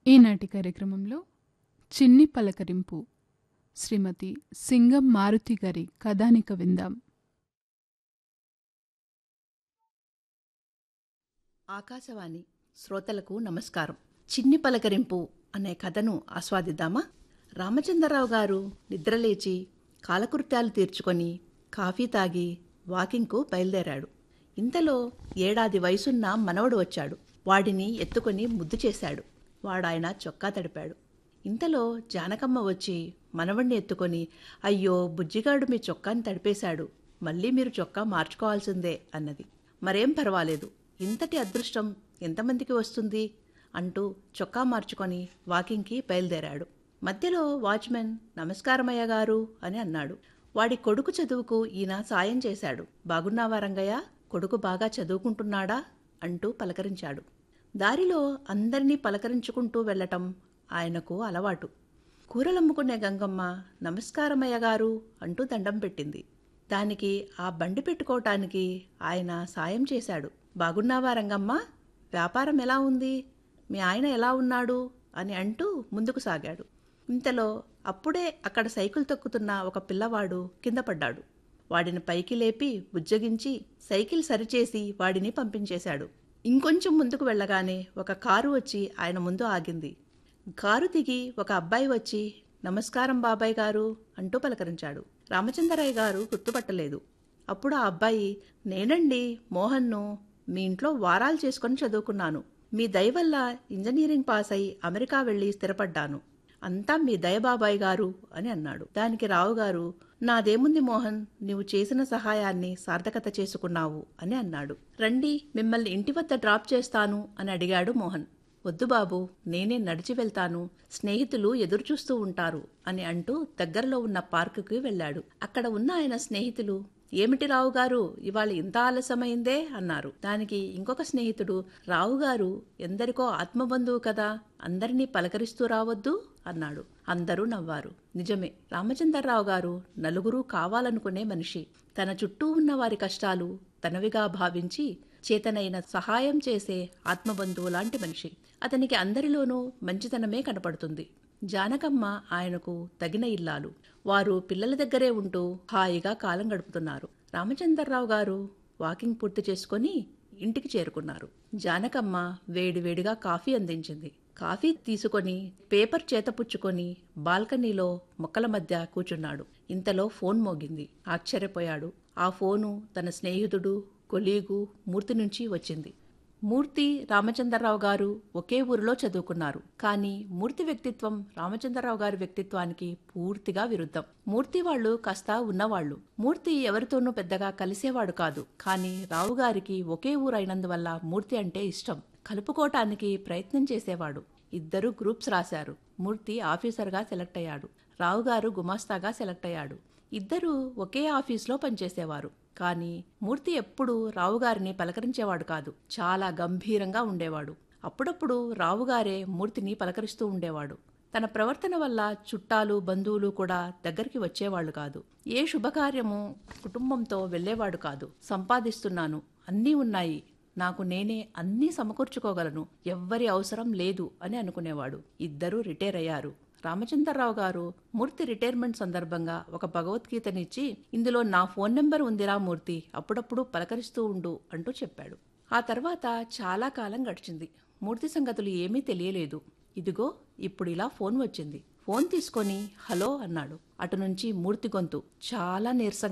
ఈనాటి కార్యక్రమంలో చిన్ని పలకరింపు శ్రీమతి సింగం మారుతి గారి కథానిక విందాం ఆకాశవాణి శ్రోతలకు నమస్కారం చిన్ని పలకరింపు అనే కథను ఆస్వాదిద్దామా రామచంద్రరావు గారు నిద్రలేచి కాలకృత్యాలు తీర్చుకొని కాఫీ తాగి వాకింగ్కు బయలుదేరాడు ఇంతలో ఏడాది వయసున్న మనవడు వచ్చాడు వాడిని ఎత్తుకొని ముద్దు చేశాడు వాడాయన చొక్కా తడిపాడు ఇంతలో జానకమ్మ వచ్చి మనవణ్ణి ఎత్తుకొని అయ్యో బుజ్జిగాడు మీ చొక్కాని తడిపేశాడు మళ్ళీ మీరు చొక్కా మార్చుకోవాల్సిందే అన్నది మరేం పర్వాలేదు ఇంతటి అదృష్టం ఎంతమందికి వస్తుంది అంటూ చొక్కా మార్చుకొని వాకింగ్కి బయలుదేరాడు మధ్యలో వాచ్మెన్ నమస్కారమయ్య గారు అని అన్నాడు వాడి కొడుకు చదువుకు ఈయన సాయం చేశాడు బాగున్నావా రంగయ్య కొడుకు బాగా చదువుకుంటున్నాడా అంటూ పలకరించాడు దారిలో అందరినీ పలకరించుకుంటూ వెళ్ళటం ఆయనకు అలవాటు కూరలమ్ముకునే గంగమ్మ నమస్కారమయ్య గారు అంటూ దండం పెట్టింది దానికి ఆ బండి పెట్టుకోవటానికి ఆయన సాయం చేశాడు బాగున్నావా రంగమ్మ వ్యాపారం ఎలా ఉంది మీ ఆయన ఎలా ఉన్నాడు అని అంటూ ముందుకు సాగాడు ఇంతలో అప్పుడే అక్కడ సైకిల్ తొక్కుతున్న ఒక పిల్లవాడు కింద పడ్డాడు వాడిని పైకి లేపి బుజ్జగించి సైకిల్ సరిచేసి వాడిని పంపించేశాడు ఇంకొంచెం ముందుకు వెళ్ళగానే ఒక కారు వచ్చి ఆయన ముందు ఆగింది కారు దిగి ఒక అబ్బాయి వచ్చి నమస్కారం బాబాయ్ గారు అంటూ పలకరించాడు రామచంద్రరాయ్ గారు గుర్తుపట్టలేదు అప్పుడు ఆ అబ్బాయి నేనండి మోహన్ను మీ ఇంట్లో వారాలు చేసుకొని చదువుకున్నాను మీ దయ వల్ల ఇంజనీరింగ్ పాస్ అయి అమెరికా వెళ్ళి స్థిరపడ్డాను అంతా మీ దయ బాబాయ్ గారు అని అన్నాడు దానికి రావు గారు నాదేముంది మోహన్ నీవు చేసిన సహాయాన్ని సార్థకత చేసుకున్నావు అని అన్నాడు రండి మిమ్మల్ని ఇంటి వద్ద డ్రాప్ చేస్తాను అని అడిగాడు మోహన్ వద్దు బాబు నేనే నడిచి వెళ్తాను స్నేహితులు ఎదురుచూస్తూ ఉంటారు అని అంటూ దగ్గరలో ఉన్న పార్కుకి వెళ్ళాడు అక్కడ ఉన్న ఆయన స్నేహితులు ఏమిటి రావు గారు ఇవాళ ఇంత ఆలస్యమైందే అన్నారు దానికి ఇంకొక స్నేహితుడు రావు గారు ఎందరికో ఆత్మబంధువు కదా అందరినీ పలకరిస్తూ రావద్దు అన్నాడు అందరూ నవ్వారు నిజమే రామచంద్రరావు గారు నలుగురు కావాలనుకునే మనిషి తన చుట్టూ ఉన్న వారి కష్టాలు తనవిగా భావించి చేతనైన సహాయం చేసే ఆత్మబంధువు లాంటి మనిషి అతనికి అందరిలోనూ మంచితనమే కనపడుతుంది జానకమ్మ ఆయనకు తగిన ఇల్లాలు వారు పిల్లల దగ్గరే ఉంటూ హాయిగా కాలం గడుపుతున్నారు రామచంద్రరావు గారు వాకింగ్ పూర్తి చేసుకొని ఇంటికి చేరుకున్నారు జానకమ్మ వేడివేడిగా కాఫీ అందించింది కాఫీ తీసుకొని పేపర్ చేతపుచ్చుకొని బాల్కనీలో మొక్కల మధ్య కూర్చున్నాడు ఇంతలో ఫోన్ మోగింది ఆశ్చర్యపోయాడు ఆ ఫోను తన స్నేహితుడు కొలీగు మూర్తి నుంచి వచ్చింది మూర్తి రామచంద్రరావు గారు ఒకే ఊరిలో చదువుకున్నారు కానీ మూర్తి వ్యక్తిత్వం రామచంద్రరావు గారి వ్యక్తిత్వానికి పూర్తిగా విరుద్ధం మూర్తి వాళ్ళు కాస్త ఉన్నవాళ్లు మూర్తి ఎవరితోనూ పెద్దగా కలిసేవాడు కాదు కానీ రావు గారికి ఒకే ఊరైనందువల్ల మూర్తి అంటే ఇష్టం కలుపుకోవటానికి ప్రయత్నం చేసేవాడు ఇద్దరు గ్రూప్స్ రాశారు మూర్తి ఆఫీసర్గా సెలెక్ట్ అయ్యాడు రావు గారు గుమాస్తాగా సెలెక్ట్ అయ్యాడు ఇద్దరూ ఒకే ఆఫీస్లో పనిచేసేవారు కానీ మూర్తి ఎప్పుడూ రావుగారిని పలకరించేవాడు కాదు చాలా గంభీరంగా ఉండేవాడు అప్పుడప్పుడు రావుగారే మూర్తిని పలకరిస్తూ ఉండేవాడు తన ప్రవర్తన వల్ల చుట్టాలు బంధువులు కూడా దగ్గరికి వచ్చేవాళ్లు కాదు ఏ శుభకార్యము కుటుంబంతో వెళ్లేవాడు కాదు సంపాదిస్తున్నాను అన్నీ ఉన్నాయి నాకు నేనే అన్నీ సమకూర్చుకోగలను ఎవ్వరి అవసరం లేదు అని అనుకునేవాడు ఇద్దరూ రిటైర్ అయ్యారు రామచంద్రరావు గారు మూర్తి రిటైర్మెంట్ సందర్భంగా ఒక భగవద్గీతనిచ్చి ఇందులో నా ఫోన్ నెంబర్ ఉందిరా మూర్తి అప్పుడప్పుడు పలకరిస్తూ ఉండు అంటూ చెప్పాడు ఆ తర్వాత చాలా కాలం గడిచింది మూర్తి సంగతులు ఏమీ తెలియలేదు ఇదిగో ఇప్పుడు ఇలా ఫోన్ వచ్చింది ఫోన్ తీసుకొని హలో అన్నాడు అటు నుంచి మూర్తి గొంతు చాలా నీరసంగా